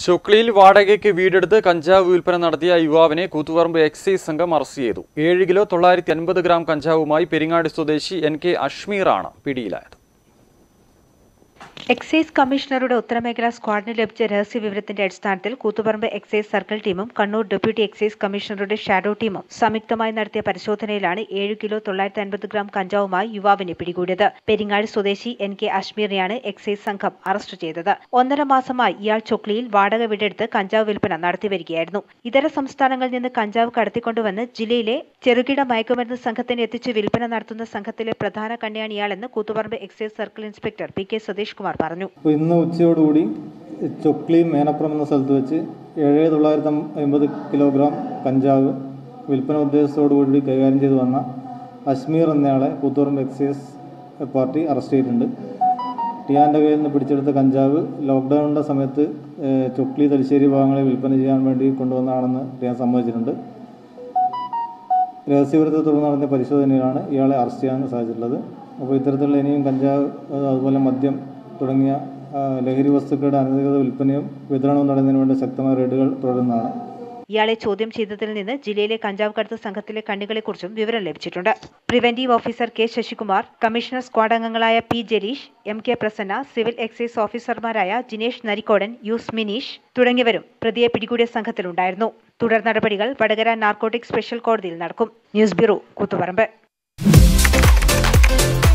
ചൊക്ലിയിൽ വാടകയ്ക്ക് വീടെടുത്ത് കഞ്ചാവ് വിൽപ്പന നടത്തിയ യുവാവിനെ കൂത്തുപറമ്പ് എക്സൈസ് സംഘം അറസ്റ്റ് ചെയ്തു ഏഴ് കിലോ തൊള്ളായിരത്തി അൻപത് ഗ്രാം കഞ്ചാവുമായി പെരിങ്ങാട് സ്വദേശി എൻ കെ അഷ്മീറാണ് പിടിയിലായത് എക്സൈസ് കമ്മീഷണറുടെ ഉത്തരമേഖലാ സ്ക്വാഡിന് ലഭിച്ച രഹസ്യ വിവരത്തിന്റെ അടിസ്ഥാനത്തിൽ കൂത്തുപറമ്പ് എക്സൈസ് സർക്കിൾ ടീമും കണ്ണൂർ ഡെപ്യൂട്ടി എക്സൈസ് കമ്മീഷണറുടെ ഷാഡോ ടീമും സംയുക്തമായി നടത്തിയ പരിശോധനയിലാണ് ഏഴ് കിലോ തൊള്ളായിരത്തി അൻപത് ഗ്രാം കഞ്ചാവുമായി യുവാവിനെ പിടികൂടിയത് പെരിങ്ങാട് സ്വദേശി എൻ കെ അഷ്മീറിനെയാണ് എക്സൈസ് സംഘം അറസ്റ്റ് ചെയ്തത് ഒന്നര മാസമായി ഇയാൾ ചൊക്ലിയിൽ വാടക വീടെടുത്ത് കഞ്ചാവ് വിൽപ്പന നടത്തിവരികയായിരുന്നു ഇതര സംസ്ഥാനങ്ങളിൽ നിന്ന് കഞ്ചാവ് കടത്തിക്കൊണ്ടുവന്ന് ജില്ലയിലെ ചെറുകിട മയക്കുമരുന്ന് സംഘത്തിന് എത്തിച്ച് വിൽപ്പന നടത്തുന്ന സംഘത്തിലെ പ്രധാന കണ്ണിയാണ് ഇയാളെന്ന് Koothuparamba excise circle inspector P K Satheesh Kumar പറഞ്ഞു അപ്പോൾ ഇന്ന് ഉച്ചയോടുകൂടി ചൊക്ലി മേനപ്പുറം എന്ന സ്ഥലത്ത് വെച്ച് ഏഴ് തൊള്ളായിരത്തി അമ്പത് കിലോഗ്രാം കഞ്ചാവ് വിൽപ്പന ഉദ്ദേശത്തോടുകൂടി കൈകാര്യം ചെയ്തു വന്ന അശ്മീർ എന്നയാളെ കൂത്തുപറമ്പ് എക്സൈസ് പാർട്ടി അറസ്റ്റ് ചെയ്തിട്ടുണ്ട് ടിയാൻ്റെ കയ്യിൽ നിന്ന് പിടിച്ചെടുത്ത കഞ്ചാവ് ലോക്ക്ഡൗണിൻ്റെ സമയത്ത് ഏഹ്, ചൊക്ലി തലശ്ശേരി ഭാഗങ്ങളിൽ വിൽപ്പന ചെയ്യാൻ വേണ്ടി കൊണ്ടുവന്നതാണെന്ന് ടിയാൻ സമ്മതിച്ചിട്ടുണ്ട് രഹസ്യവിരുദ്ധത്തെ തുടർന്ന് നടത്തിയ പരിശോധനയിലാണ് ഇയാളെ അറസ്റ്റ് ചെയ്യാൻ സാധിച്ചിട്ടുള്ളത് അപ്പോൾ ഇത്തരത്തിലുള്ള ഇനിയും കഞ്ചാവ് ഏഹ്, അതുപോലെ മദ്യം തുടങ്ങിയ ആ, ലഹരി വസ്തുക്കളുടെ അനധികൃത വിൽപ്പനയും വിതരണവും തടയുന്നതിന് വേണ്ടി ശക്തമായ റെയ്ഡുകൾ തുടരുന്നതാണ് ഇയാളെ ചോദ്യം ചെയ്തതിൽ നിന്ന് ജില്ലയിലെ കഞ്ചാവ് കടത്ത് സംഘത്തിലെ കണ്ണികളെക്കുറിച്ചും വിവരം ലഭിച്ചിട്ടുണ്ട് preventive officer K Sasikumar commissioner squad അംഗങ്ങളായ P Jaleesh M K Prasanna civil excise ഓഫീസർമാരായ ജിനേഷ് നരിക്കോടൻ യൂസ് മിനീഷ് തുടങ്ങിയവരും പ്രതിയെ പിടികൂടിയ സംഘത്തിലുണ്ടായിരുന്നു തുടർ നടപടികൾ വടകര നാർക്കോട്ടിക് സ്പെഷ്യൽ കോടതിയിൽ നടക്കും ന്യൂസ് ബ്യൂറോ കൂത്തുപറമ്പ്